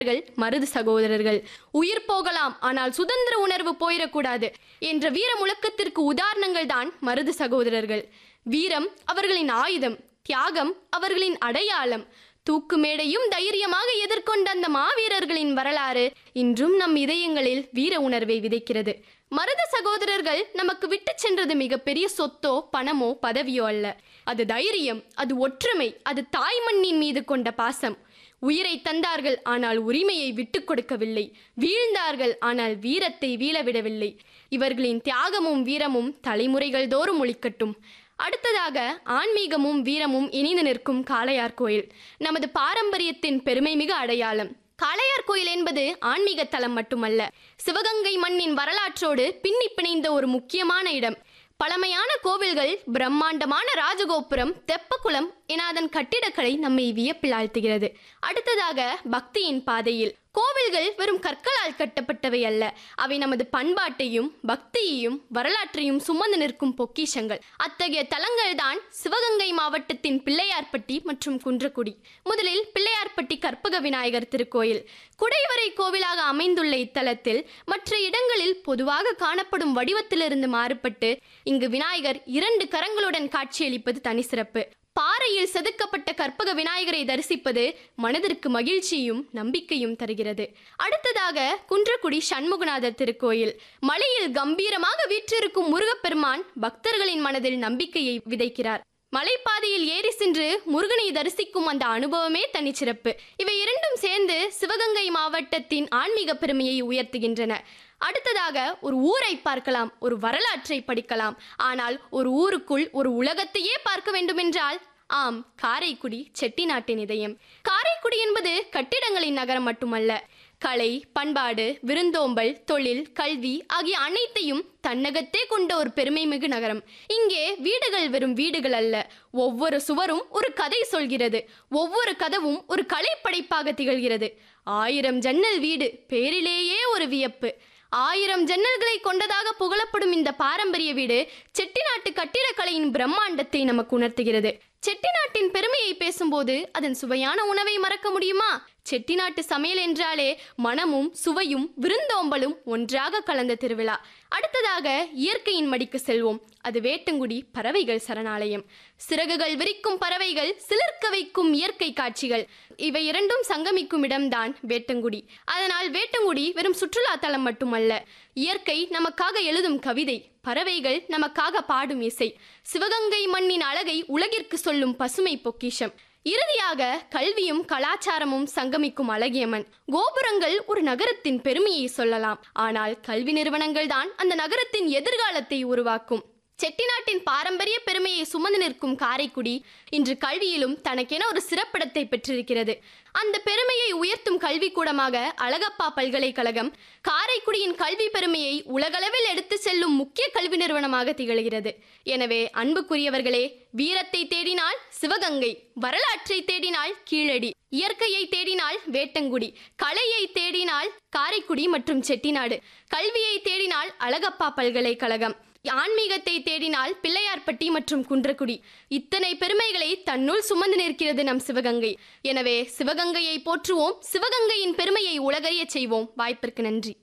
மருது சகோதரர்கள் உயிர் போகலாம் ஆனால் சுதந்திர உணர்வு போயிடக்கூடாது என்ற வீர முழக்கத்திற்கு உதாரணங்கள் தான் மருது சகோதரர்கள் வீரம் அவர்களின் ஆயுதம் தியாகம் அவர்களின் அடையாளம் தூக்கு மேடையும் தைரியமாக எதிர்கொண்ட அந்த மாவீரர்களின் வரலாறு இன்றும் நம் இதயங்களில் வீர உணர்வை விதைக்கிறது மருத சகோதரர்கள் நமக்கு விட்டுச் சென்றது மிகப்பெரிய சொத்தோ பணமோ பதவியோ அல்ல அது தைரியம் அது ஒற்றுமை அது தாய்மண்ணின் மீது கொண்ட பாசம் உயிரை தந்தார்கள் ஆனால் உரிமையை விட்டுக் கொடுக்கவில்லை வீழ்ந்தார்கள் ஆனால் வீரத்தை வீழவிடவில்லை இவர்களின் தியாகமும் வீரமும் தலைமுறைகள் தோறும் ஒழிக்கட்டும் அடுத்ததாக ஆன்மீகமும் வீரமும் இணைந்து நிற்கும் காளையார் கோயில் நமது பாரம்பரியத்தின் பெருமைமிகு அடையாளம் காளையார் கோயில் என்பது ஆன்மீக தலம் மட்டுமல்ல சிவகங்கை மண்ணின் வரலாற்றோடு பின்னி பிணைந்த ஒரு முக்கியமான இடம் பழமையான கோவில்கள் பிரம்மாண்டமான ராஜகோபுரம் தெப்பக்குளம் என அதன் கட்டிடக்கலை நம்மை வியப்பில் ஆழ்த்துகிறது அடுத்ததாக பக்தியின் பாதையில் கோவில்கள் வெறும் கற்களால் கட்டப்பட்டவை அல்ல அவை நமது பண்பாட்டையும் பக்தியையும் வரலாற்றையும் சுமந்து நிற்கும் பொக்கிஷங்கள் அத்தகைய தலங்கள் தான் சிவகங்கை மாவட்டத்தின் பிள்ளையார்பட்டி மற்றும் குன்றக்குடி முதலில் பிள்ளையார்பட்டி கற்பக விநாயகர் திருக்கோயில் குடைவரை கோவிலாக அமைந்துள்ள இத்தலத்தில் மற்ற இடங்களில் பொதுவாக காணப்படும் வடிவத்திலிருந்து மாறுபட்டு இங்கு விநாயகர் இரண்டு கரங்களுடன் காட்சியளிப்பது தனி சிறப்பு பாறையில் செதுக்கப்பட்ட கற்பக விநாயகரை தரிசிப்பது மனதிற்கு மகிழ்ச்சியும் நம்பிக்கையும் தருகிறது அடுத்ததாக குன்றக்குடி சண்முகநாதர் திருக்கோயில் மலையில் கம்பீரமாக வீற்றிருக்கும் முருகப்பெருமான் பக்தர்களின் மனதில் நம்பிக்கையை விதைக்கிறார் மலைப்பாதையில் ஏறி சென்று முருகனை தரிசிக்கும் அந்த அனுபவமே தனிச்சிறப்பு இவை இரண்டும் சேர்ந்து சிவகங்கை மாவட்டத்தின் ஆன்மீக பெருமையை உயர்த்துகின்றன அடுத்ததாக ஒரு ஊரை பார்க்கலாம் ஒரு வரலாற்றை படிக்கலாம் ஆனால் ஒரு ஊருக்குள் ஒரு உலகத்தையே பார்க்க வேண்டுமென்றால் ஆம் காரைக்குடி செட்டிநாட்டின் இதயம் காரைக்குடி என்பது கட்டிடங்களின் நகரம் மட்டுமல்ல கலை பண்பாடு விருந்தோம்பல் தொழில் கல்வி ஆகிய அனைத்தையும் தன்னகத்தே கொண்ட ஒரு பெருமைமிகு நகரம் இங்கே வீடுகள் வெறும் வீடுகள் அல்ல ஒவ்வொரு சுவரும் ஒரு கதை சொல்கிறது ஒவ்வொரு கதவும் ஒரு கலைப்படைப்பாக திகழ்கிறது ஆயிரம் ஜன்னல் வீடு பேரிலேயே ஒரு வியப்பு ஆயிரம் ஜன்னல்களை கொண்டதாக புகழப்படும் இந்த பாரம்பரிய வீடு செட்டிநாட்டு கட்டிடக்கலையின் பிரம்மாண்டத்தை நமக்கு உணர்த்துகிறது செட்டிநாட்டின் பெருமையை பேசும்போது அதன் சுவையான உணவை மறக்க முடியுமா செட்டிநாட்டு சமையல் என்றாலே மனமும் சுவையும் விருந்தோம்பலும் ஒன்றாக கலந்த திருவிழா அடுத்ததாக இயற்கையின் மடிக்கு செல்வோம் அது வேட்டங்குடி பறவைகள் சரணாலயம் சிறகுகள் விரிக்கும் பறவைகள் சிலிர்க்க வைக்கும் இயற்கை காட்சிகள் இவை இரண்டும் சங்கமிக்கும் இடம்தான் வேட்டங்குடி அதனால் வேட்டங்குடி வெறும் சுற்றுலா தலம் மட்டுமல்ல இயற்கை நமக்காக எழுதும் கவிதை பறவைகள் நமக்காக பாடும் இசை சிவகங்கை மண்ணின் அழகை உலகிற்கு சொல்லும் பசுமை பொக்கிஷம் இறுதியாக கல்வியும் கலாச்சாரமும் சங்கமிக்கும் அழகிய மண் கோபுரங்கள் ஒரு நகரத்தின் பெருமையை சொல்லலாம் ஆனால் கல்வி நிறுவனங்கள் தான் அந்த நகரத்தின் எதிர்காலத்தை உருவாக்கும் செட்டிநாட்டின் பாரம்பரிய பெருமையை சுமந்து நிற்கும் காரைக்குடி இன்று கல்வியிலும் தனக்கென ஒரு சிறப்பிடத்தை பெற்றிருக்கிறது அந்த பெருமையை உயர்த்தும் கல்விக்கூடமாக அழகப்பா பல்கலைக்கழகம் காரைக்குடியின் கல்வி பெருமையை உலகளவில் எடுத்து செல்லும் முக்கிய கல்வி நிறுவனமாக திகழ்கிறது எனவே அன்புக்குரியவர்களே வீரத்தை தேடினால் சிவகங்கை வரலாற்றை தேடினால் கீழடி இயற்கையை தேடினால் வேட்டங்குடி கலையை தேடினால் காரைக்குடி மற்றும் செட்டிநாடு கல்வியை தேடினால் அழகப்பா பல்கலைக்கழகம் ஆன்மீகத்தை தேடினால் பிள்ளையார்பட்டி மற்றும் குன்றக்குடி இத்தனை பெருமைகளை தன்னுள் சுமந்து நிற்கிறது நம் சிவகங்கை எனவே சிவகங்கையை போற்றுவோம் சிவகங்கையின் பெருமையை உலகறியச் செய்வோம் வாய்ப்பிற்கு நன்றி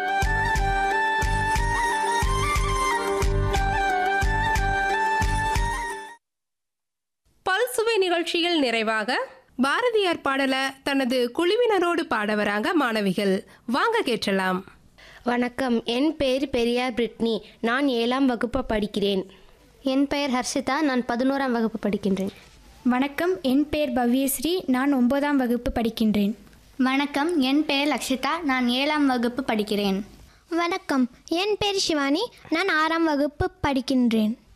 பல்சுவை நிகழ்ச்சியில் நிறைவாக பாரதியார் பாடல தனது குழுவினரோடு பாட வராங்க மாணவிகள் வாங்க கேட்கலாம் வணக்கம் என் பெயர் பெரியார் பிரிட்னி நான் ஏழாம் வகுப்பு படிக்கிறேன் என் பெயர் ஹர்ஷிதா நான் பதினோராம் வகுப்பு படிக்கின்றேன் வணக்கம் என் பெயர் பவ்யஸ்ரீ நான் ஒன்பதாம் வகுப்பு படிக்கின்றேன் வணக்கம் என் பெயர் லக்ஷிதா நான் ஏழாம் வகுப்பு படிக்கிறேன் வணக்கம் என் பேர் சிவானி நான் ஆறாம் வகுப்பு படிக்கின்றேன்